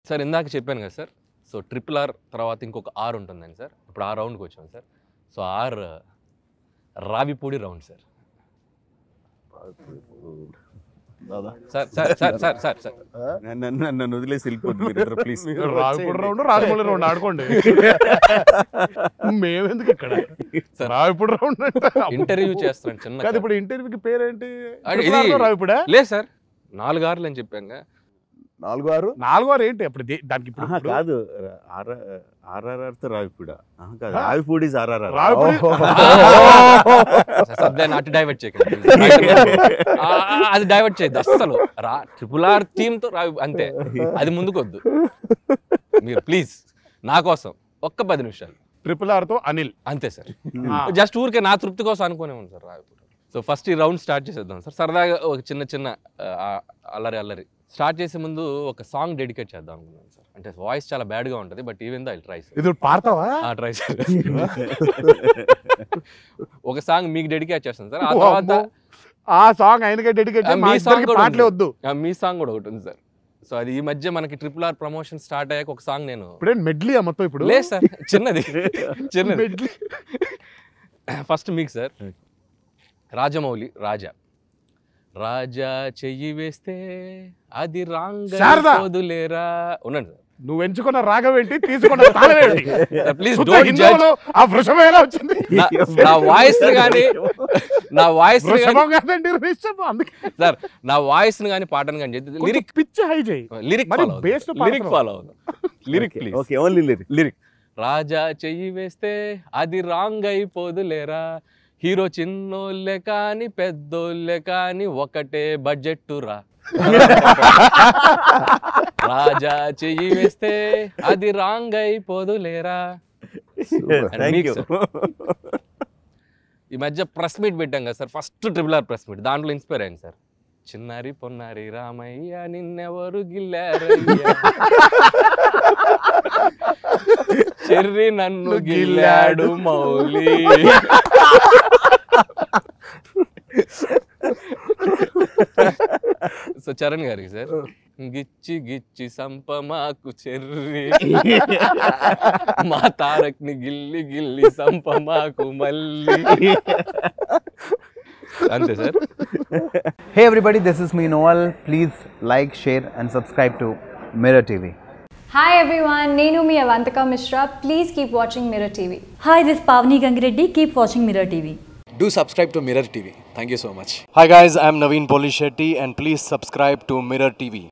Sir ఇందాక చెప్పాను కదా సార్ సో ట్రిపుల్ ఆర్ తర్వాత ఇంకొక ఆర్ ఉంటుందండి సార్ ఇప్పుడు ఆ రౌండ్కి వచ్చాం sir so R Ravipudi round sir దాదా sir sir sir sir sir sir నన్ను నన్ను వదిలేసి వెళ్ళిపోతుంది please Ravipudi round Rajamouli round ఆడుకోండి మేమెందుకు ఇక్కడ రావిపూడి రౌండ్ ఇంటర్వ్యూ చేస్తున్నాను చిన్న కాదు ఇప్పుడు ఇంటర్వ్యూకి పేరేంటి అది ట్రిపుల్ ఇది- ఆర్లో రావిపూడా లేదు సార్ నాలుగు ఆర్లు అని చెప్పాను నాలుగు ఆరు నాలుగో ఏంటి అప్పుడు దే- దానికి ఇప్పుడు ఆహా, కాదు ఆర్ఆర్ఆర్ తో రావిపూడ ఆహా, కాదు రావిపూడి ఇస్ ఆర్ఆర్ఆర్ రావిపూడి దాన్ని అటు డైవర్ట్ చేయకండి ఆ, ఆ, అది డైవర్ట్ చేయద్దు అస్సలు రా ట్రిపుల్ ఆర్ థీమ్ తో రావి అంతే అది ముందుకొద్దు మీరు ప్లీజ్ నా కోసం ఒక్క పది నిమిషాలు ట్రిపుల్ ఆర్ తో అనిల్ అంతే సార్ ఆ. జస్ట్ ఊరికే నా తృప్తి కోసం అనుకునే ఉంది సార్ రావిపూర్ సో ఫస్ట్ ఈ రౌండ్ స్టార్ట్ చేసేద్దాం సార్ సరదాగా ఒక చిన్న చిన్న ఆ, అల్లరి అల్లరి స్టార్ట్ చేసే ముందు ఒక సాంగ్ డెడికేట్ చేద్దాం అనుకున్నాను సార్ అంటే వాయిస్ చాలా bad గా ఉంటుంది but even though I try sir ఇది పాడతావా ట్రై సార్ ఒక సాంగ్ మీకు డెడికేట్ చేస్తాను సార్ ఆ ఓ తర్వాత అమ్మో. ఆ సాంగ్ ఆయనకే డెడికేట్ ఆ, మీ song కూడా పాటలే ఉంది. వద్దు ఆ, మీ సాంగ్ కూడా ఒకటి ఉంది సార్ సో అది ఈ మధ్య మనకి ట్రిపుల్ ఆర్ ప్రమోషన్ స్టార్ట్ అయ్యాక ఒక సాంగ్ నేను ఇప్పుడే మెడ్లీ మొత్తం ఇప్పుడు లేదు సార్ చిన్నది చిన్నది మెడ్లీ ఫస్ట్ మీకు సార్ రాజమౌళి రాజా రాజా చెయ్యి వేస్తే అది రాంగ్ శారదా! వదులేరా ఉండండి నువ్వు ఎంచుకున్న రాగం ఏంటి తీసుకున్న తాళం ఏంటి సార్ ప్లీజ్ శుద్ధ డోంట్ జడ్జ్ హిందువులో ఆ వృషభం ఎలా వచ్చింది నా వాయిస్ కానీ నా వాయిస్ కానీ వృషభం కాదండి రిషభం అందుకే సార్ నా వాయిస్ ని కానీ పాటను కానీ లిరిక్ లిరిక్ పిచ్ హై చేయి లిరిక్ మరి ఫాలో bass తో లిరిక్ పాడుతున్నావు. ఫాలో అవుదాం lyric please okay only lyric lyric రాజా చెయ్యి వేస్తే అది రాంగ్ అయిపోదులేరా హీరో చిన్నోళ్ళే కాని పెద్దోళ్ళే కాని ఒకటే బడ్జెట్ రా రాజా చెయ్యి వేస్తే అది రాంగ్ అయిపోదులేరా And థ్యాంక్ మీకు యూ sir. ఈ మధ్య ప్రెస్ మీట్ పెట్టాం కదా సార్ first triple R press meet దాంట్లో ఇన్స్పైర్ అయ్యింది సార్ చిన్నారి పొన్నారి రామయ్య నిన్నెవరు గిల్లారయ్యా చెర్రి నన్ను గిల్లాడు మౌలి సో చరణ్ గారికి సార్ గిచ్చి గిచ్చి సంపమాకు చెర్రి మా తారక్ ని గిల్లి గిల్లి సంపమాకు మళ్ళీ అంతే sir Hey everybody, this is me Noel. Please like, share, and subscribe to Mirror TV. Hi everyone, Nenu mi Avantika Mishra. Please keep watching Mirror TV. Hi, this is Pavni Gangireddy. Keep watching Mirror TV. Do subscribe to Mirror TV. Thank you so much. Hi guys, I'm Naveen Polishetty and please subscribe to Mirror TV.